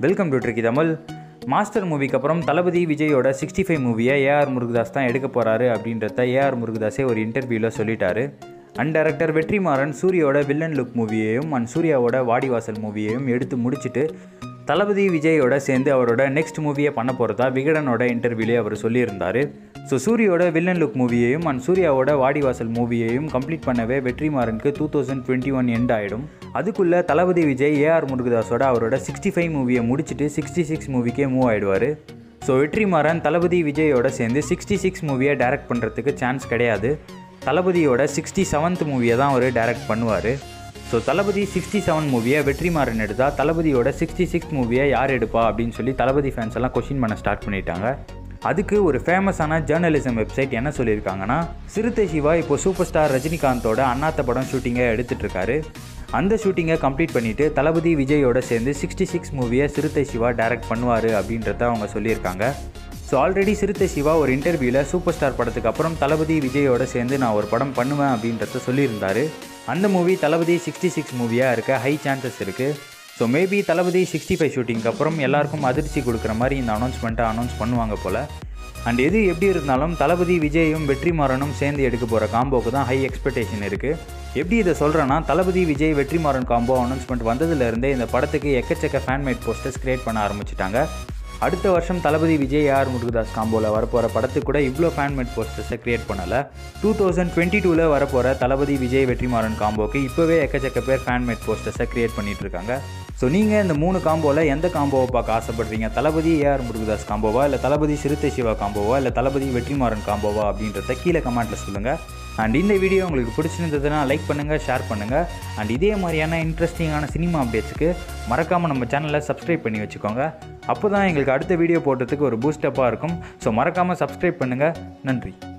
welcome to tricky Tamil master மூவிக்கு அப்புறம் தளபதி விஜயோட சிக்ஸ்டி ஃபைவ் மூவியை ஏஆர் முருகதாஸ் தான் எடுக்க போகிறாரு அப்படின்றத ஏஆர் முருகதாஸே ஒரு இன்டர்வியூவில் சொல்லிட்டாரு அண்ட் டைரக்டர் வெற்றிமாறன் சூர்யாவோட வில்லன் லுக் மூவியையும் அண்ட் சூர்யாவோட வாடிவாசல் மூவியையும் எடுத்து முடிச்சுட்டு தளபதி விஜயோட சேர்ந்து அவரோட நெக்ஸ்ட் மூவியை பண்ண போகிறதா விகடனோட இன்டர்வியூலே அவர் சொல்லியிருந்தார் ஸோ சூரியோட வில்லன் லுக் மூவியையும் அண்ட் சூர்யாவோட வாடிவாசல் மூவியையும் கம்ப்ளீட் பண்ணவே வெற்றிமாறனுக்கு two thousand twenty one end ஆகிடும் அதுக்குள்ளே தளபதி விஜய் ஏஆர் முருகதாஸோட அவரோட சிக்ஸ்டி ஃபைவ் மூவியை முடிச்சுட்டு சிக்ஸ்டி சிக்ஸ் மூவிக்கே மூவ் ஆகிடுவார் ஸோ வெற்றிமாறன் தளபதி விஜயோட சேர்ந்து சிக்ஸ்டி சிக்ஸ் மூவியை டைரக்ட் பண்ணுறதுக்கு சான்ஸ் கிடையாது தளபதியோட சிக்ஸ்டி செவன்த் மூவியை தான் அவர் டைரக்ட் பண்ணுவார் ஸோ தளபதி சிக்ஸ்டி செவன் மூவியை வெற்றிமாறன் எடுத்தா தளபதியோட சிக்ஸ்டி சிக்ஸ் மூவியை யார் எடுப்பா அப்படின்னு சொல்லி தளபதி ஃபேன்ஸ் எல்லாம் கொஷின் பண்ண ஸ்டார்ட் பண்ணிட்டாங்க அதுக்கு ஒரு ஃபேமஸான ஜேர்னலிசம் வெப்சைட் என்ன சொல்லியிருக்காங்கன்னா சிறுத்தை சிவா இப்போ சூப்பர் ஸ்டார் ரஜினிகாந்தோட அண்ணாத்த படம் ஷூட்டிங்கை எடுத்துட்டு இருக்காரு அந்த ஷூட்டிங்கை கம்ப்ளீட் பண்ணிவிட்டு தளபதி விஜயோட சேர்ந்து சிக்ஸ்டி சிக்ஸ் மூவியை சிறுத்தை சிவா டைரக்ட் பண்ணுவார் அப்படின்றத அவங்க சொல்லியிருக்காங்க ஸோ ஆல்ரெடி சிறுத்தை சிவா ஒரு இன்டர்வியூவில் சூப்பர் ஸ்டார் படத்துக்கு அப்புறம் தளபதி விஜயோட சேர்ந்து நான் ஒரு படம் பண்ணுவேன் அப்படின்றத சொல்லியிருந்தாரு அந்த மூவி தளபதி சிக்ஸ்டி சிக்ஸ் மூவியாக இருக்க ஹை சான்சஸ் இருக்குது so maybe Thalapathy sixty five ஷூட்டிங்க்கு அப்புறம் எல்லாருக்கும் அதிர்ச்சி கொடுக்குற மாதிரி இந்த அனௌன்ஸ்மெண்ட்டை அனௌன்ஸ் பண்ணுவாங்க போல் அண்ட் எது எப்படி இருந்தாலும் தளபதி விஜயும் வெற்றிமாறனும் சேர்ந்து எடுக்க போகிற காம்போக்கு தான் ஹை எக்ஸ்பெக்டேஷன் இருக்குது எப்படி இதை சொல்கிறேன்னா தளபதி விஜய் வெற்றிமாறன் காம்போ அனௌன்ஸ்மெண்ட் வந்ததுலேருந்தே இந்த படத்துக்கு எக்கச்சக்க ஃபேன்மேட் போஸ்டர்ஸ் கிரியேட் பண்ண ஆரம்பிச்சிட்டாங்க அடுத்த வருஷம் தளபதி விஜய் ஆர் முருகதாஸ் காம்போவில் வரப்போகிற படத்துக்கு கூட இவ்வளோ ஃபேன்மேட் போஸ்டர்ஸை கிரியேட் பண்ணலை டூ தௌசண்ட் டுவெண்ட்டி டூவில் வரப்போகிற தளபதி விஜய் வெற்றிமாறன் காம்போக்கு இப்போவே எக்கச்சக்க பேர் ஃபேன்மேட் போஸ்டர்ஸை கிரியேட் பண்ணிட்டு இருக்காங்க ஸோ நீங்கள் இந்த மூணு காம்போவில் எந்த காம்போவை பார்க்க ஆசைப்படுறீங்க தளபதி ஏஆர் முருகதாஸ் காம்போவா இல்லை தளபதி சிறுத்தை சிவா காம்போவா இல்லை தளபதி வெற்றிமாறன் காம்போவா அப்படின்றத கீழே கமெண்ட்டில் சொல்லுங்கள் அண்ட் இந்த வீடியோ உங்களுக்கு பிடிச்சிருந்ததுன்னா லைக் பண்ணுங்கள் ஷேர் பண்ணுங்கள் அண்ட் இதே மாதிரியான இன்ட்ரெஸ்டிங்கான சினிமா அப்டேட்ஸுக்கு மறக்காமல் நம்ம சேனலை சப்ஸ்கிரைப் பண்ணி வச்சுக்கோங்க அப்போ தான் எங்களுக்கு அடுத்த வீடியோ போடுறதுக்கு ஒரு பூஸ்டப்பாக இருக்கும் ஸோ மறக்காமல் சப்ஸ்கிரைப் பண்ணுங்கள் நன்றி